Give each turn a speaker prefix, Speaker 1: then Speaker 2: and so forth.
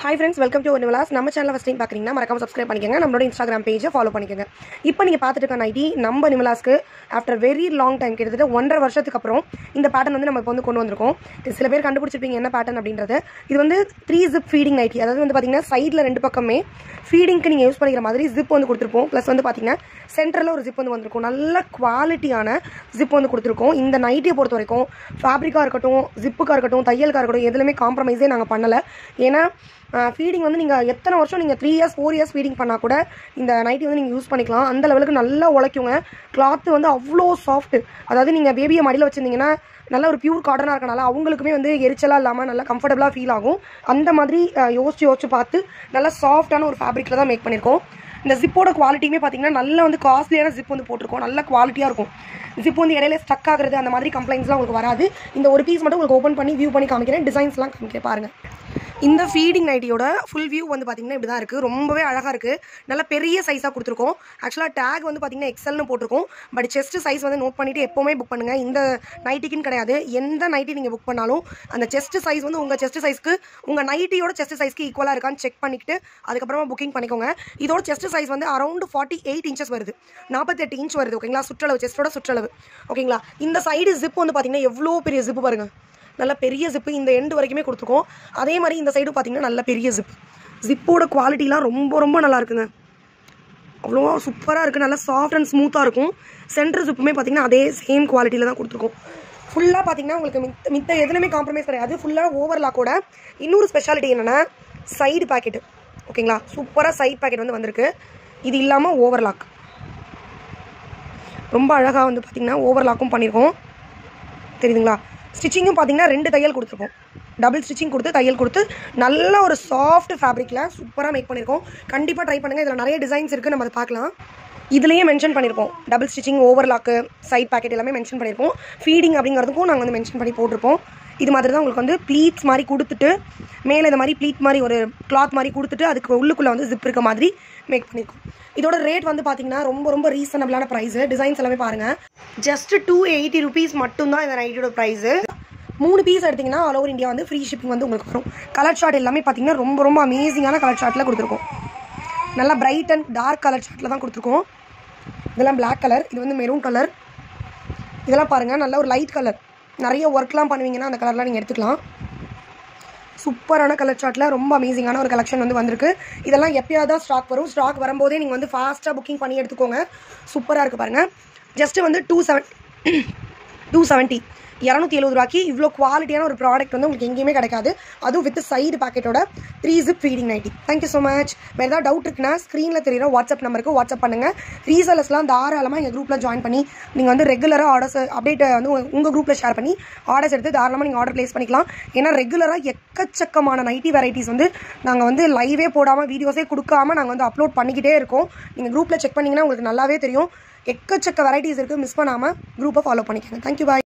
Speaker 1: hi friends welcome to Nivalas நம்ம channel first time பார்க்குறீங்கன்னா மறக்காம சப்ஸ்கிரைப் பண்ணிக்கோங்க நம்மளோட இன்ஸ்டாகிராம் பேஜை ஃபாலோ பண்ணிக்கோங்க இப்போ நீங்கள் பார்த்துட்டு இருக்க நைட்டி நம்ம நிவலாஸ்க்கு ஆஃப்டர் வெரி லாங் டைம் கிட்டத்தட்ட ஒன்றரை வருஷத்துக்கு அப்புறம் இந்த பேட்டர்ன் வந்து நம்ம இப்போ வந்து கொண்டு வந்திருக்கோம் இது சில பேர் கண்டுபிடிச்சிருப்பீங்க என்ன பேட்டர்ன் அப்படின்றது இது வந்து த்ரீ ஜிப் ஃபீடிங் நைட்டி அதாவது வந்து பார்த்தீங்கன்னா சைடில் ரெண்டு பக்கமே ஃபீடிங்க்கு நீங்கள் யூஸ் பண்ணிக்கிற மாதிரி ஜிப் வந்து கொடுத்துருப்போம் ப்ளஸ் வந்து பார்த்தீங்கன்னா சென்டரில் ஒரு ஜிப் வந்து வந்திருக்கும் நல்ல குவாலிட்டியான ஜிப் வந்து கொடுத்துருக்கோம் இந்த நைட்டியை பொறுத்த வரைக்கும் ஃபேப்ரிக்காக இருக்கட்டும் ஜிப்புக்காக இருக்கட்டும் தையலுக்காக இருக்கட்டும் எதுலையுமே காம்ப்ரமைஸே நாங்கள் பண்ணலை ஏன்னா ஃபீடிங் வந்து நீங்கள் எத்தனை வருஷம் நீங்கள் three years four years feeding பண்ணால் கூட இந்த நைட்டி வந்து நீங்கள் யூஸ் பண்ணிக்கலாம் அந்த லெவலுக்கு நல்லா உழைக்குங்க கிளாத்து வந்து அவ்வளோ சாஃப்ட் அதாவது நீங்கள் பேபியை மடியில் வச்சுருந்தீங்கன்னா நல்ல ஒரு பியூர் காட்டனாக இருக்கனால அவங்களுக்குமே வந்து எரிச்சலாக இல்லாமல் நல்லா கம்ஃபர்டபுளாக ஃபீல் ஆகும் அந்த மாதிரி அஹ், யோசிச்சு யோசிச்சு பார்த்து நல்லா சாஃப்டான ஒரு ஃபேப்ரிக்கில் தான் மேக் பண்ணியிருக்கோம் இந்த ஜிப்போட குவாலிட்டியுமே பார்த்தீங்கன்னா நல்லா வந்து காஸ்ட்லியான ஜிப் வந்து போட்டிருக்கோம் நல்ல குவாலிட்டியாக இருக்கும் ஜிப் வந்து இடையில ஸ்டக் ஆகுறது அந்த மாதிரி கம்ப்ளைண்ட்ஸ்லாம் உங்களுக்கு வராது இந்த ஒரு பீஸ் மட்டும் உங்களுக்கு ஓப்பன் பண்ணி வியூ பண்ணி காமிக்கிறேன் டிசைன்ஸ்லாம் காமிக்கிறேன் பாருங்கள் இந்த ஃபீடிங் நைட்டியோட ஃபுல் வியூ வந்து பார்த்தீங்கன்னா இப்படி தான் இருக்குது ரொம்பவே அழகாக இருக்குது நல்ல பெரிய சைஸாக கொடுத்துருக்கோம் ஆக்சுவலாக டேக் வந்து பார்த்தீங்கன்னா எக்ஸல்னு போட்டிருக்கோம் பட் செஸ்ட் சைஸ் வந்து நோட் பண்ணிவிட்டு எப்போவுமே புக் பண்ணுங்கள் இந்த நைட்டிக்குன்னு கிடையாது எந்த நைட்டி நீங்கள் புக் பண்ணாலும் அந்த செஸ்ட் சைஸ் வந்து உங்கள் செஸ்ட் சைஸ்க்கு உங்கள் நைட்டியோட செஸ்ட் சைஸ்க்கு ஈக்குவலாக இருக்கான்னு செக் பண்ணிவிட்டு அதுக்கப்புறமா புக்கிங் பண்ணிக்கோங்க இதோட செஸ்ட் சைஸ் வந்து அரௌண்ட் ஃபார்ட்டி எயிட் இன்ச்சஸ் வருது நாற்பத்தெட்டு இன்ச் வருது ஓகேங்களா சுற்றளவு செஸ்ட்டோட சுற்றளவு ஓகேங்களா இந்த சைடு ஜிப் வந்து பார்த்தீங்கன்னா எவ்வளோ பெரிய ஜிப்பு பாருங்கள் நல்ல பெரிய ஜிப்பு இந்த எண்டு வரைக்குமே கொடுத்துருக்கோம் அதே மாதிரி இந்த சைடு பார்த்தீங்கன்னா நல்ல பெரிய ஜிப் ஜிப்போட குவாலிட்டிலாம் ரொம்ப ரொம்ப நல்லா இருக்குங்க அவ்வளோ சூப்பராக இருக்குது நல்லா சாஃப்ட் அண்ட் ஸ்மூத்தாக இருக்கும் சென்டர் ஜிப்புமே பார்த்தீங்கன்னா அதே சேம் குவாலிட்டியில் தான் கொடுத்துருக்கோம் ஃபுல்லாக பார்த்தீங்கன்னா உங்களுக்கு மித்த மித்த எதுலையுமே காம்ப்ரமைஸ் கிடையாது ஃபுல்லாக ஓவர்லாக்கோட இன்னொரு ஸ்பெஷாலிட்டி என்னென்னா சைடு பாக்கெட்டு ஓகேங்களா சூப்பராக சைடு பாக்கெட் வந்து வந்திருக்கு இது இல்லாமல் ஓவர்லாக் ரொம்ப அழகாக வந்து பார்த்திங்கன்னா ஓவர்லாக்கும் பண்ணியிருக்கோம் தெரியுதுங்களா ஸ்டிச்சிங்கும் பார்த்தீங்கன்னா ரெண்டு தையல் கொடுத்துருக்கோம் டபுள் ஸ்டிச்சிங் கொடுத்து தையல் கொடுத்து நல்ல ஒரு சாஃப்ட் ஃபேப்ரிக்கில் சூப்பராக மேக் பண்ணியிருக்கோம் கண்டிப்பாக ட்ரை பண்ணுங்கள் இதில் நிறைய டிசைன்ஸ் இருக்குது நம்ம அதை பார்க்கலாம் இதுலேயே மென்ஷன் பண்ணியிருப்போம் double stitching overlock side pocket எல்லாமே மென்ஷன் பண்ணியிருப்போம் ஃபீடிங் அப்படிங்கிறதுக்கும் நாங்கள் வந்து மென்ஷன் பண்ணி போட்டிருப்போம் இது மாதிரி தான் உங்களுக்கு வந்து ப்ளீட்ஸ் மாதிரி கொடுத்துட்டு மேலே இந்த மாதிரி ப்ளீட் மாதிரி ஒரு கிளாத் மாதிரி கொடுத்துட்டு அதுக்கு உள்ளுக்குள்ளே வந்து ஜிப் இருக்க மாதிரி மேக் பண்ணியிருக்கோம் இதோட ரேட் வந்து பார்த்தீங்கன்னா ரொம்ப ரொம்ப ரீசனபிளான ப்ரைஸு டிசைன்ஸ் எல்லாமே பாருங்கள் ஜஸ்ட் டூ எயிட்டி ருபீஸ் மட்டும்தான் இந்த நைட்டியோட ப்ரைஸு மூணு பீஸ் எடுத்திங்கன்னா ஆல் ஓவர் இந்தியா வந்து ஃப்ரீ ஷிப்பிங் வந்து உங்களுக்கு வரும் கலர் ஷார்ட் எல்லாமே பார்த்தீங்கன்னா ரொம்ப ரொம்ப அமேசிங்கான கலர் ஷார்ட்டில் கொடுத்துருக்கோம் நல்லா பிரைட் அண்ட் டார்க் கலர் ஷார்ட்டில் தான் கொடுத்துருக்கோம் இதெல்லாம் Black கலர் இது வந்து மெரூன் கலர் இதெல்லாம் பாருங்கள் நல்ல ஒரு லைட் கலர் நிறைய ஒர்க்லாம் பண்ணுவீங்கன்னா அந்த கலர்லாம் நீங்கள் எடுத்துக்கலாம் சூப்பரான கலர் சார்ட்டில் ரொம்ப அமேசிங்கான ஒரு கலெக்ஷன் வந்து வந்திருக்கு இதெல்லாம் எப்பயாவது தான் ஸ்டாக் வரும் ஸ்டாக் வரும்போதே நீங்கள் வந்து ஃபாஸ்ட்டாக புக்கிங் பண்ணி எடுத்துக்கோங்க சூப்பராக இருக்குது பாருங்கள் ஜஸ்ட்டு வந்து டூ செவன் டூ செவன்ட்டி இரநூத்தி எழுபது ரூபாய்க்கு இவ்வளோ குவாலிட்டியான ஒரு ப்ராடக்ட் வந்து உங்களுக்கு எங்கேயுமே கிடைக்காது அதுவும் வித் சைடு பாக்கெட்டோட three zip feeding nighty thank you so much வேறு ஏதாவது டவுட் இருக்குன்னா ஸ்க்ரீனில் தெரியுற வாட்ஸ்அப் நம்பருக்கு வாட்ஸ்அப் பண்ணுங்கள் ரீசலர்ஸ்லாம் தாராளமாக எங்கள் குரூப்பில் ஜாயின் பண்ணி நீங்கள் வந்து ரெகுலராக ஆர்டர்ஸ் அப்டேட்டை வந்து உங்க- உங்கள் குரூப்பில் ஷேர் பண்ணி ஆர்டர்ஸ் எடுத்து தாராளமாக நீங்கள் ஆர்டர் ப்ளேஸ் பண்ணிக்கலாம் ஏன்னா ரெகுலராக எக்கச்சக்கமான நைட்டி வெரைட்டிஸ் வந்து நாங்கள் வந்து லைவே போடாமல் வீடியோஸே கொடுக்காம நாங்கள் வந்து அப்லோட் பண்ணிக்கிட்டே இருக்கோம் நீங்கள் குரூப்பில் செக் பண்ணிங்கன்னா உங்களுக்கு நல்லாவே தெரியும் எக்கச்சக்க வெரைட்டிஸ் இருக்குது மிஸ் பண்ணாமல் குரூப்பை ஃபாலோ பண்ணிக்கோங்க தேங்க்யூ பாய்